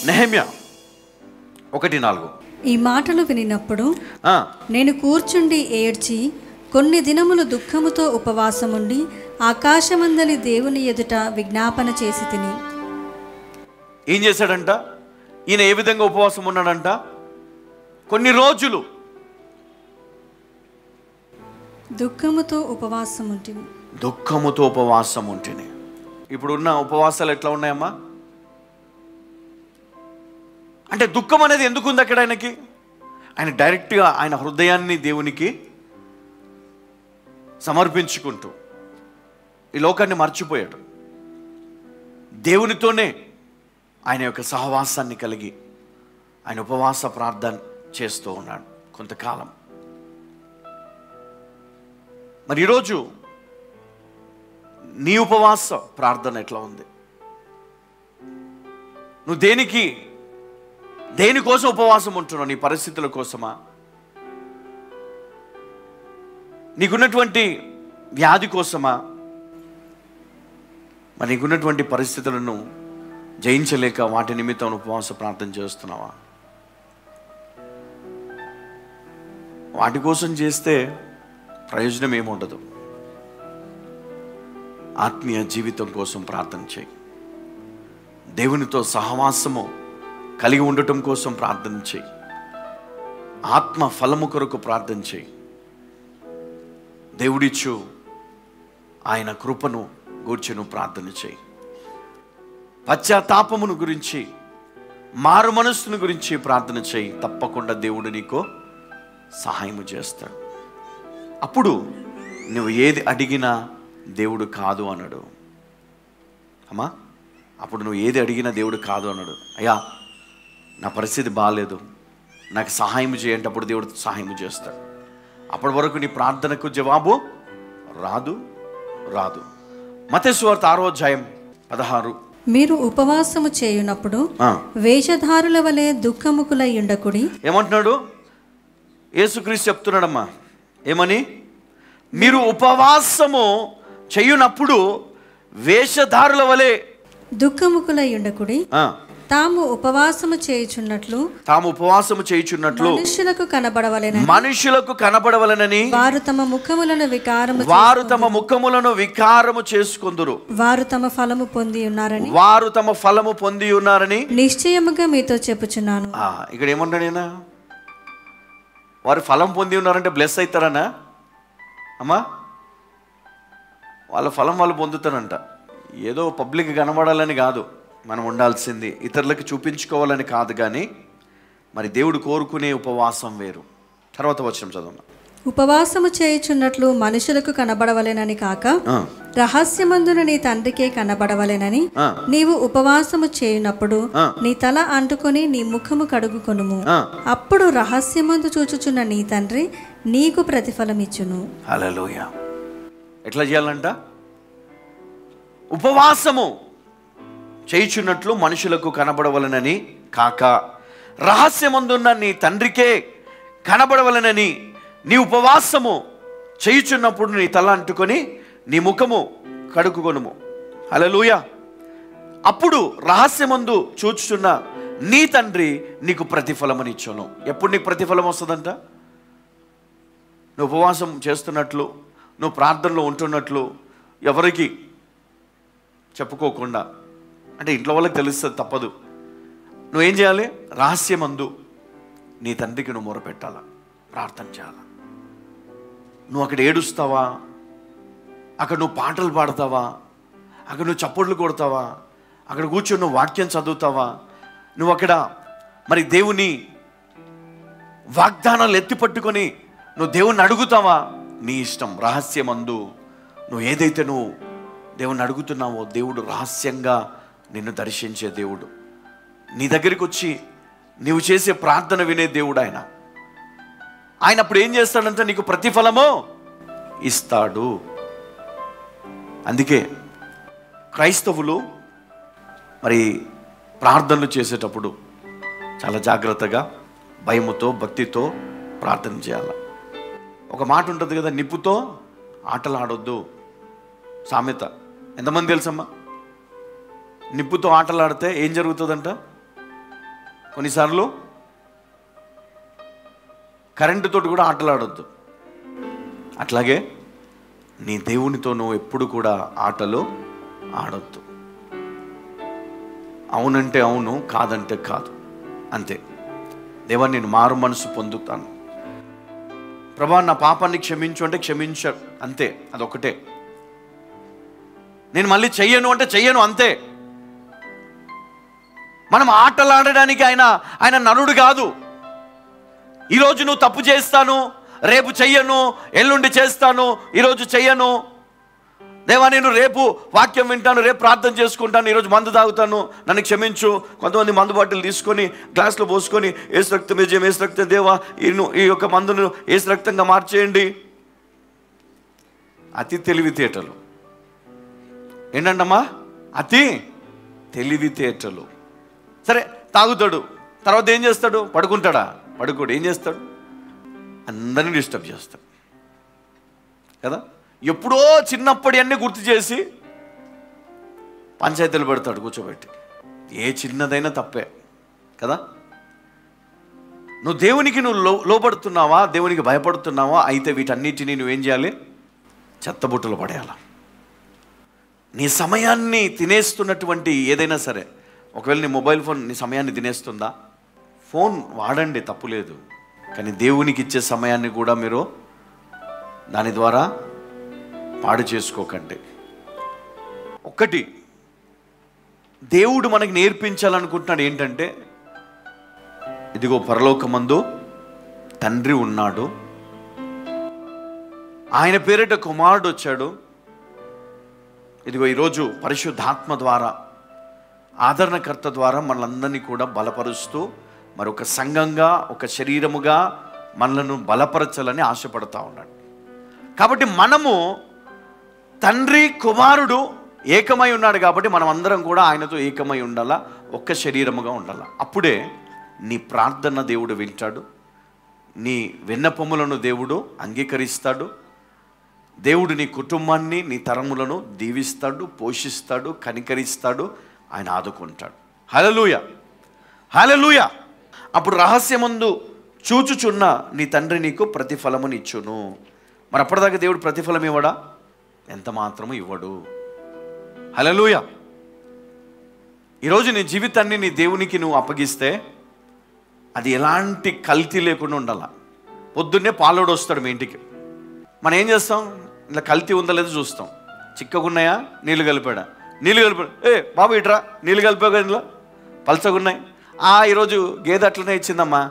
నెహమ్య ఒకటి నాలుగు ఈ మాటలు వినినప్పుడు ఆ, నేను కూర్చుండి ఏడ్చి కొన్ని దినములు దుఃఖముతో ఉపవాసముండి ఆకాశమందలి దేవుని ఎదుట విజ్ఞాపన చేసి తిని ఏం చేశాడంట ఈయన ఏ విధంగా ఉపవాసం ఉన్నాడంట కొన్ని రోజులు దుఃఖముతో ఉపవాసముంటి దుఃఖముతో ఉపవాసం ఉంటేనే ఇప్పుడున్న ఉపవాసాలు ఎట్లా ఉన్నాయమ్మా అంటే దుఃఖం అనేది ఎందుకు ఉంది అక్కడ ఆయనకి ఆయన డైరెక్ట్గా ఆయన హృదయాన్ని దేవునికి సమర్పించుకుంటూ ఈ లోకాన్ని మర్చిపోయాడు దేవునితోనే ఆయన యొక్క సహవాసాన్ని కలిగి ఆయన ఉపవాస ప్రార్థన చేస్తూ ఉన్నాడు కొంతకాలం మరి ఈరోజు నీ ఉపవాస ప్రార్థన ఎట్లా ఉంది నువ్వు దేనికి దేనికోసం ఉపవాసం ఉంటున్నావు నీ పరిస్థితుల కోసమా నీకున్నటువంటి వ్యాధి కోసమా మరి నీకున్నటువంటి పరిస్థితులను జయించలేక వాటి నిమిత్తం ఉపవాస ప్రార్థన చేస్తున్నావా వాటి కోసం చేస్తే ప్రయోజనం ఏముండదు ఆత్మీయ జీవితం కోసం ప్రార్థన చేయి దేవునితో సహవాసము కలిగి ఉండటం కోసం ప్రార్థన చేయి ఆత్మ ఫలము కొరకు ప్రార్థన చేయి దేవుడిచ్చు ఆయన కృపను గూర్చి నువ్వు ప్రార్థన చేయి పశ్చాత్తాపమును గురించి మారు మనస్సును గురించి ప్రార్థన చేయి తప్పకుండా దేవుడు నీకు సహాయము చేస్తాడు అప్పుడు నువ్వు ఏది అడిగినా దేవుడు కాదు అన్నాడు అమ్మా అప్పుడు నువ్వు ఏది అడిగినా దేవుడు కాదు అన్నాడు అయ్యా నా పరిస్థితి బాగాలేదు నాకు సహాయం చేయంటే అప్పుడు దేవుడు సహాయం చేస్తాడు అప్పటి వరకు నీ ప్రార్థనకు జవాబు రాదు రాదు మతేశ్వార్త ఆరో అధ్యాయం పదహారు మీరు ఉపవాసము చేయునప్పుడు ఆ, వేషధారుల వలె దుఃఖముకులై ఉండకుడి ఏమంటున్నాడు యేసుక్రీస్తు చెప్తున్నాడమ్మా ఏమని మీరు ఉపవాసము చేయునప్పుడు వేషధారుల వలె దుఃఖముకులై ఉండకుడి ఆ, తాము ఉపవాసము చేయుచున్నట్లు తాము ఉపవాసము చేయుచున్నట్లు మనుషులకు కనబడవలెన మనుషులకు కనబడవలనని వారు తమ ముఖములను వికారము వారు తమ ముఖములను వికారము చేసుకొందురు వారు తమ ఫలము పొంది ఉన్నారని వారు తమ ఫలము పొంది ఉన్నారని నిశ్చయముగా మీతో చెప్పుచున్నాను ఆ, ఇక్కడ ఏమంటాడు ఈయన వారు ఫలం పొంది ఉన్నారంటే బ్లెస్ అవుతారనా అమ్మా వాళ్ళ ఫలం వాళ్ళు పొందుతారంట ఏదో పబ్లిక్ కనబడాలని కాదు మనం ఉండాల్సింది ఇతరులకు చూపించుకోవాలని కాదు కానీ మరి దేవుడు కోరుకునే ఉపవాసం వేరు తర్వాత వచ్చిన చదవమ్మా ఉపవాసము చేయుచున్నట్లు మనుషులకు కనబడవలెనని కాక ఆ, రహస్యమందున నీ తండ్రికే కనబడవలెనని ఆ. నీవు ఉపవాసము చేయునప్పుడు ఆ. నీ తల అంటుకొని నీ ముఖము కడుగుకొనుము ఆ. అప్పుడు రహస్యమందు చూచుచున్న నీ తండ్రి నీకు ప్రతిఫలమిచ్చును హల్లెలూయ ఎట్లా చేయాలంట ఉపవాసము చేయుచున్నట్లు మనుషులకు కనబడవలనని కాక రహస్యమందున్న నీ తండ్రికే కనబడవలనని నీ ఉపవాసము చేయుచున్నప్పుడు నీ తల అంటుకొని నీ ముఖము కడుక్కుకొనుము హల్లెలూయ అప్పుడు రహస్యమందు చూచుచున్న నీ తండ్రి నీకు ప్రతిఫలమనిచ్చును ఎప్పుడు నీకు ప్రతిఫలం వస్తుందంట నువ్వు ఉపవాసం చేస్తున్నట్లు నువ్వు ప్రార్థనలో ఉంటున్నట్లు ఎవరికి చెప్పుకోకుండా అంటే ఇంట్లో వాళ్ళకి తెలుస్తుంది తప్పదు నువ్వేం చేయాలి రహస్యమందు నీ తండ్రికి నువ్వు మొరపెట్టాలా ప్రార్థన చేయాలా నువ్వు అక్కడ ఏడుస్తావా అక్కడ నువ్వు పాటలు పాడతావా అక్కడ నువ్వు చప్పట్లు కొడతావా అక్కడ కూర్చొని నువ్వు వాక్యం చదువుతావా నువ్వు అక్కడ మరి దేవుని వాగ్దానాలు ఎత్తి పట్టుకొని నువ్వు దేవుణ్ణి అడుగుతావా నీ ఇష్టం రహస్యమందు నువ్వు ఏదైతే నువ్వు దేవుణ్ణి అడుగుతున్నావో దేవుడు రహస్యంగా నిన్ను దర్శించే దేవుడు నీ దగ్గరికి వచ్చి నీవు చేసే ప్రార్థన వినే దేవుడు ఆయన ఆయన అప్పుడు ఏం చేస్తాడంటే నీకు ప్రతిఫలమో ఇస్తాడు అందుకే క్రైస్తవులు మరి ప్రార్థనలు చేసేటప్పుడు చాలా జాగ్రత్తగా భయముతో భక్తితో ప్రార్థన చేయాలి ఒక మాట ఉంటుంది కదా నిప్పుతో ఆటలు ఆడొద్దు సామెత ఎంతమంది తెలుసమ్మా నిప్పుతో ఆటలు ఆడితే ఏం జరుగుతుందంట కొన్నిసార్లు కరెంటుతోటి కూడా ఆటలాడొద్దు అట్లాగే నీ దేవునితో నువ్వు ఎప్పుడు కూడా ఆటలు ఆడొద్దు అవునంటే అవును కాదంటే కాదు అంతే దేవా నేను మారు మనసు పొందుతాను ప్రభా నా పాపాన్ని క్షమించు అంటే క్షమించ అంతే అదొకటే నేను మళ్ళీ చెయ్యను అంటే చెయ్యను అంతే మనం ఆటలాడడానికి ఆయన ఆయన నరుడు కాదు ఈరోజు నువ్వు తప్పు చేస్తాను రేపు చెయ్యను ఎల్లుండి చేస్తాను ఈరోజు చెయ్యను దేవా నేను రేపు వాక్యం వింటాను రేపు ప్రార్థన చేసుకుంటాను ఈరోజు మందు తాగుతాను నన్ను క్షమించు కొంతమంది మందు బాటిల్ తీసుకొని గ్లాస్లో పోసుకొని ఏసు రక్తం విజయం ఏసు రక్తం దేవా ఈ ను- ఈ యొక్క మందును ఏసు రక్తంగా మార్చేయండి అతి తెలివితేటలు ఏంటంటమ్మా అతి తెలివితేటలు సరే తాగుతాడు తర్వాత ఏం చేస్తాడు పడుకుంటాడా పడుకోడు ఏం చేస్తాడు అందరినీ డిస్టర్బ్ చేస్తాడు కదా ఎప్పుడో చిన్నప్పటి అన్నీ గుర్తు చేసి పంచాయతీలు పెడతాడు కూర్చోబెట్టి ఏ చిన్నదైనా తప్పే కదా నువ్వు దేవునికి నువ్వు లో లోపడుతున్నావా దేవునికి భయపడుతున్నావా అయితే వీటన్నిటిని నువ్వేం చేయాలి చెత్తబుట్టలు పడేయాల నీ సమయాన్ని తినేస్తున్నటువంటి ఏదైనా సరే ఒకవేళ నీ మొబైల్ ఫోన్ నీ సమయాన్ని తినేస్తుందా ఫోన్ వాడండి తప్పులేదు కానీ దేవునికి ఇచ్చే సమయాన్ని కూడా మీరు దాని ద్వారా పాడు చేసుకోకండి ఒక్కటి దేవుడు మనకి నేర్పించాలనుకుంటున్నాడు ఏంటంటే ఇదిగో పరలోకమందు తండ్రి ఉన్నాడు ఆయన పేరిట కుమారుడు వచ్చాడు ఇదిగో ఈరోజు పరిశుద్ధాత్మ ద్వారా ఆదరణకర్త ద్వారా మనలందరినీ కూడా బలపరుస్తూ మరి ఒక సంఘంగా ఒక శరీరముగా మనలను బలపరచాలని ఆశపడతా ఉన్నాడు కాబట్టి మనము తండ్రి కుమారుడు ఏకమై ఉన్నాడు కాబట్టి మనం అందరం కూడా ఆయనతో ఏకమై ఉండాలా ఒక్క శరీరముగా ఉండాలా అప్పుడే నీ ప్రార్థన దేవుడు వింటాడు నీ విన్నపములను దేవుడు అంగీకరిస్తాడు దేవుడు నీ కుటుంబాన్ని నీ తరములను దీవిస్తాడు పోషిస్తాడు కనికరిస్తాడు ఆయన ఆదుకుంటాడు హలలుయ హలలుయ అప్పుడు రహస్యమందు చూచుచున్న నీ తండ్రి నీకు ప్రతిఫలమునిచ్చును మరి అప్పటిదాకా దేవుడు ప్రతిఫలం ఇవ్వడా ఎంత మాత్రము ఇవ్వడు హలలుయ ఈరోజు నీ జీవితాన్ని నీ దేవునికి నువ్వు అప్పగిస్తే అది ఎలాంటి కల్తీ లేకుండా ఉండాల పొద్దున్నే పాలోడు వస్తాడు మీ ఇంటికి మనం ఏం చేస్తాం ఇలా కల్తీ ఉందా లేదో చూస్తాం చిక్కగున్నాయా నీళ్ళు కలిపాడా నీళ్ళు కలిపాడు ఏ బాబు ఇట్రా నీళ్ళు కలిపావు కదా ఇందులో పలచగున్నాయి ఆ ఈరోజు గేదె అట్లనే ఇచ్చిందమ్మా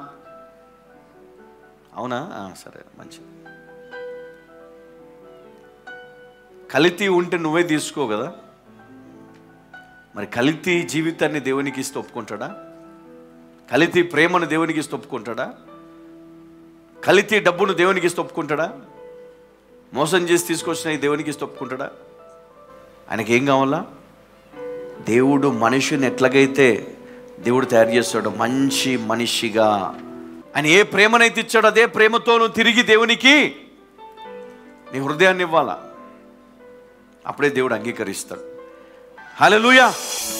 అవునా ఆ, సరే మంచిది కలితీ ఉంటే నువ్వే తీసుకో కదా మరి కలితీ జీవితాన్ని దేవునికి ఇస్తే ఒప్పుకుంటాడా కలితీ ప్రేమను దేవునికి ఇస్తే ఒప్పుకుంటాడా కలితీ డబ్బును దేవునికి ఇస్తే ఒప్పుకుంటాడా మోసం చేసి తీసుకొచ్చిన ఈ దేవునికి ఇస్తే ఒప్పుకుంటాడా ఆయనకి ఏం కావాలా దేవుడు మనిషిని ఎట్లాగైతే దేవుడు తయారు చేస్తాడో మంచి మనిషిగా ఆయన ఏ ప్రేమనైతే ఇచ్చాడో అదే ప్రేమతో నువ్వు తిరిగి దేవునికి నీ హృదయాన్ని ఇవ్వాలా అప్పుడే దేవుడు అంగీకరిస్తాడు హల్లెలూయా